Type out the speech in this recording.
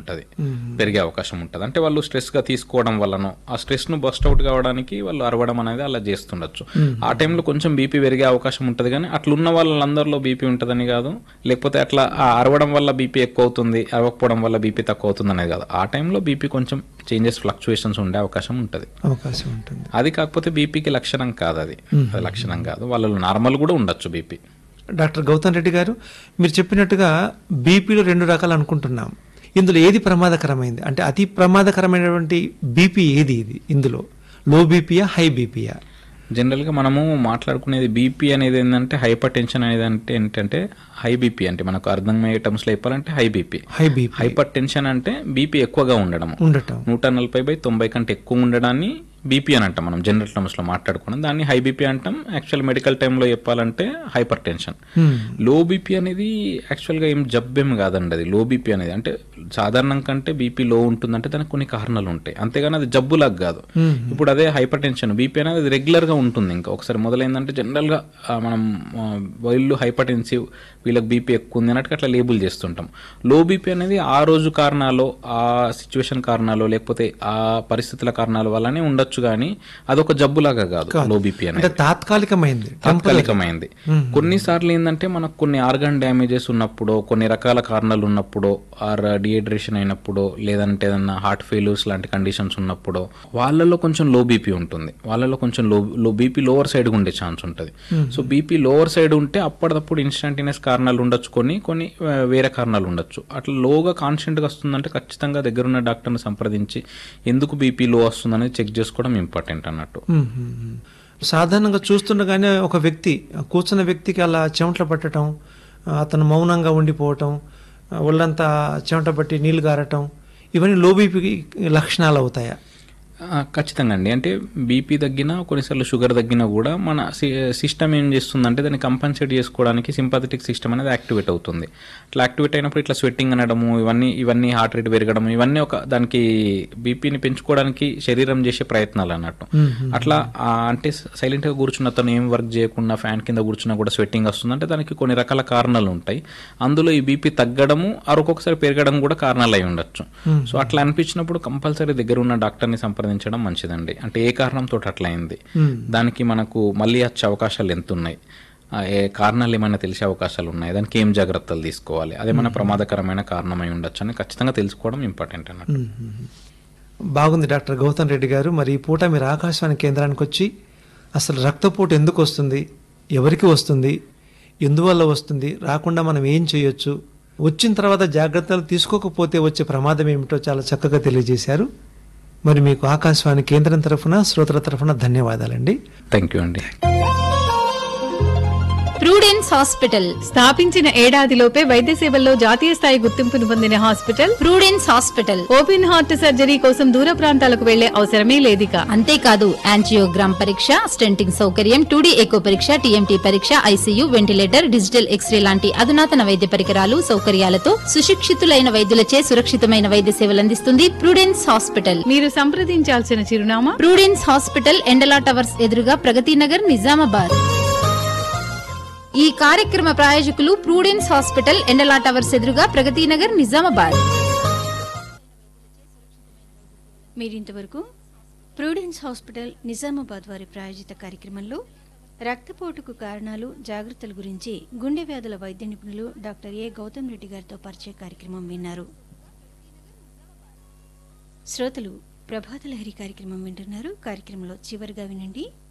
ఉంటుంది పెరిగే అవకాశం ఉంటుంది అంటే వాళ్ళు స్ట్రెస్గా తీసుకోవడం వల్లనో ఆ స్ట్రెస్ను బస్ట్ అవుట్ కావడానికి వాళ్ళు అరవడం అనేది అలా చేస్తుండొచ్చు ఆ టైంలో కొంచెం బీపీ పెరిగే అవకాశం ఉంటుంది కానీ అట్లున్న వాళ్ళందరిలో బీపీ ఉంటుందని కాదు లేకపోతే అట్లా ఆ అరవడం వల్ల బీపీ ఎక్కువ అవుతుంది అరవకపోవడం వల్ల బీపీ తక్కువ అవుతుంది అనేది కాదు ఆ టైంలో బీపీ కొంచెం చేంజెస్ ఫ్లక్చుయేషన్స్ ఉండే అవకాశం ఉంటుంది అవకాశం ఉంటుంది అది కాకపోతే బీపీకి లక్షణం కాదు అది అది లక్షణం కాదు వాళ్ళలో నార్మల్ కూడా ఉండొచ్చు బీపీ డాక్టర్ గౌతమ్ రెడ్డి గారు మీరు చెప్పినట్టుగా బీపీలో రెండు రకాలు అనుకుంటున్నాం ఇందులో ఏది ప్రమాదకరమైంది అంటే అతి ప్రమాదకరమైనటువంటి బీపీ ఏది ఇది ఇందులో లో బీపీయా హై బీపీయా జనరల్గా మనము మాట్లాడుకునేది బీపీ అనేది ఏంటంటే హైపర్ టెన్షన్ అనేది అంటే ఏంటంటే హై బీపీ అంటే మనకు అర్థమయ్యే టర్మ్స్లో చెప్పాలంటే high BP high BP hypertension అంటే బీపీ ఎక్కువగా ఉండడం ఉండటం నూట నలభై బై తొంభై కంటే ఎక్కువ ఉండడాన్ని బీపీ అని అంటాం మనం జనరల్ టర్మ్స్లో మాట్లాడుకున్నాం దాన్ని హై బీపీ అంటాం యాక్చువల్ మెడికల్ టైంలో చెప్పాలంటే hypertension Hmm. Low BP అనేది యాక్చువల్గా ఏం జబ్బేం కాదండి అది లో బీపీ అనేది అంటే సాధారణం కంటే బీపీ లో ఉంటుందంటే దానికి కొన్ని కారణాలు ఉంటాయి అంతేగాని అది జబ్బులాగా కాదు ఇప్పుడు అదే హైపర్ టెన్షన్ బీపీ అనేది అది రెగ్యులర్గా ఉంటుంది ఇంకా ఒకసారి మొదలైందంటే జనరల్గా ఆ, మనం ఆ, వీళ్ళు హైపర్ టెన్సివ్ వీళ్ళకి బీపీ ఎక్కువ ఉంది అన్నట్టు అట్లా లేబుల్ చేస్తుంటాం లో బీపీ అనేది ఆ రోజు కారణాలు ఆ సిచ్యువేషన్ కారణాలు లేకపోతే ఆ పరిస్థితుల కారణాల వల్లనే ఉండొచ్చు కానీ అదొక జబ్బులాగా కాదు లో బీపీ అనేది అంటే తాత్కాలికమైంది తాత్కాలికమైంది కొన్నిసార్లు ఏంటంటే మనకు కొన్ని ఆర్గాన్ డ్యామేజెస్ ఉన్నప్పుడు కొన్ని రకాల కారణాలు ఉన్నప్పుడు ఆర్ డిహైడ్రేషన్ అయినప్పుడు లేదంటే ఏదన్నా హార్ట్ ఫెయిల్యూర్స్ లాంటి కండిషన్స్ ఉన్నప్పుడు వాళ్ళలో కొంచెం లో బీపీ ఉంటుంది వాళ్ళలో కొంచెం low low BP lower side ఉండే ఛాన్స్ ఉంటుంది సో బీపీ లోవర్ సైడ్ ఉంటే అప్పటిదప్పుడు ఇన్స్టంటేనియస్ కారణాలు ఉండొచ్చు కొన్ని కొన్ని ఆ, వేరే కారణాలు ఉండొచ్చు అట్లా లోగా కాన్స్టెంట్గా వస్తుందంటే ఖచ్చితంగా దగ్గరున్న డాక్టర్ని సంప్రదించి ఎందుకు బీపీ లో వస్తుందనేది చెక్ చేసుకోవడం ఇంపార్టెంట్ అన్నట్టు మ్మ్, మ్మ్, మ్మ్. సాధారణంగా చూస్తుండగానే ఒక వ్యక్తి కూర్చున్న వ్యక్తికి అలా చెమటలు పట్టడం ఆ, అతను మౌనంగా ఉండిపోవటం ఆ, ఒళ్ళంతా చెమట పట్టి నీళ్లు గారటం ఇవన్నీ లో బీపీకి లక్షణాలు అవుతాయా ఆ, ఖచ్చితంగా అండి అంటే బీపీ తగ్గినా కొన్నిసార్లు షుగర్ తగ్గినా కూడా మన సిస్టమ్ ఏం చేస్తుందంటే దాన్ని కంపన్సేట్ చేసుకోవడానికి సింపథెటిక్ సిస్టమ్ అనేది యాక్టివేట్ అవుతుంది అట్లా యాక్టివేట్ అయినప్పుడు ఇట్లా స్వెట్టింగ్ అనడము ఇవన్నీ ఇవన్నీ హార్ట్ రేట్ పెరగడం ఇవన్నీ ఒక దానికి బీపీని పెంచుకోవడానికి శరీరం చేసే ప్రయత్నాలు అన్నట్టు అట్లా ఆ, అంటే సైలెంట్గా కూర్చున్న తను ఏం వర్క్ చేయకుండా ఫ్యాన్ కింద కూర్చున్నా కూడా స్వెట్టింగ్ వస్తుందంటే దానికి కొన్ని రకాల కారణాలు ఉంటాయి అందులో ఈ బీపీ తగ్గడము ఆరు ఒక్కొక్కసారి పెరగడం కూడా కారణాలు అయి ఉండొచ్చు సో అట్లా అనిపించినప్పుడు కంపల్సరీ దగ్గర ఉన్న డాక్టర్ని సంప్రదించడం మంచిదండి అంటే ఏ కారణంతో అట్లా అయింది దానికి మనకు మళ్ళీ వచ్చే అవకాశాలు ఎంత ఉన్నాయి ఆ, ఏ కారణాలు ఏమైనా తెలిసే అవకాశాలు ఉన్నాయి దానికి ఏం జాగ్రత్తలు తీసుకోవాలి అదేమైనా ప్రమాదకరమైన కారణమై ఉండొచ్చు అని ఖచ్చితంగా తెలుసుకోవడం ఇంపార్టెంట్ అన్నట్టు బాగుంది డాక్టర్ గౌతమ్ రెడ్డి గారు మరి ఈ పూట మీరు ఆకాశవాణి కేంద్రానికి వచ్చి అసలు రక్తపోటు ఎందుకు వస్తుంది ఎవరికి వస్తుంది ఎందువల్ల వస్తుంది రాకుండా మనం ఏం చేయొచ్చు వచ్చిన తర్వాత జాగ్రత్తలు తీసుకోకపోతే వచ్చే ప్రమాదం ఏమిటో చాలా చక్కగా తెలియజేశారు మరి మీకు ఆకాశవాణి కేంద్రం తరఫున శ్రోతల తరఫున ధన్యవాదాలండి థ్యాంక్ యూ అండి ప్రూడెన్స్ హాస్పిటల్ స్థాపించిన ఏడాదిలోపే వైద్య సేవల్లో జాతీయ స్థాయి గుర్తింపును పొందిన hospital Prudence hospital open heart surgery కోసం దూర ప్రాంతాలకు వెళ్లే అవసరమే లేదిక అంతేకాదు యాంజియోగ్రామ్ పరీక్ష స్టెంటింగ్ సౌకర్యం టూడీ ఎకో పరీక్ష టీఎంటీ పరీక్ష ఐసీయూ వెంటిలేటర్ డిజిటల్ ఎక్స్రే లాంటి అధునాతన వైద్య పరికరాలు సౌకర్యాలతో సుశిక్షితులైన వైద్యులచే సురక్షితమైన వైద్య సేవలు అందిస్తుంది ప్రూడెన్స్ హాస్పిటల్ మీరు సంప్రదించాల్సిన చిరునామా ప్రూడెన్స్ హాస్పిటల్ ఎండలా టవర్స్ ఎదురుగా ప్రగతి నగర్ నిజామాబాద్ ఈ కార్యక్రమ ప్రాయోజకులు ప్రూడెన్స్ హాస్పిటల్ ఎండలా టవర్స్ ఎదురుగా ప్రగతి నగర్ నిజామాబాద్ మీరింతవరకు ప్రూడెన్స్ హాస్పిటల్ నిజామాబాద్ వారి ప్రాయోజిత కార్యక్రమంలో రక్తపోటుకు కారణాలు జాగ్రత్తల గురించి గుండె వ్యాధుల వైద్య నిపుణులు డాక్టర్ ఏ గౌతమ్ రెడ్డి గారితో పరిచయ కార్యక్రమం విన్నారు శ్రోతలు ప్రభాత లహరి కార్యక్రమం వింటున్నారు కార్యక్రమంలో చివరిగా వినండి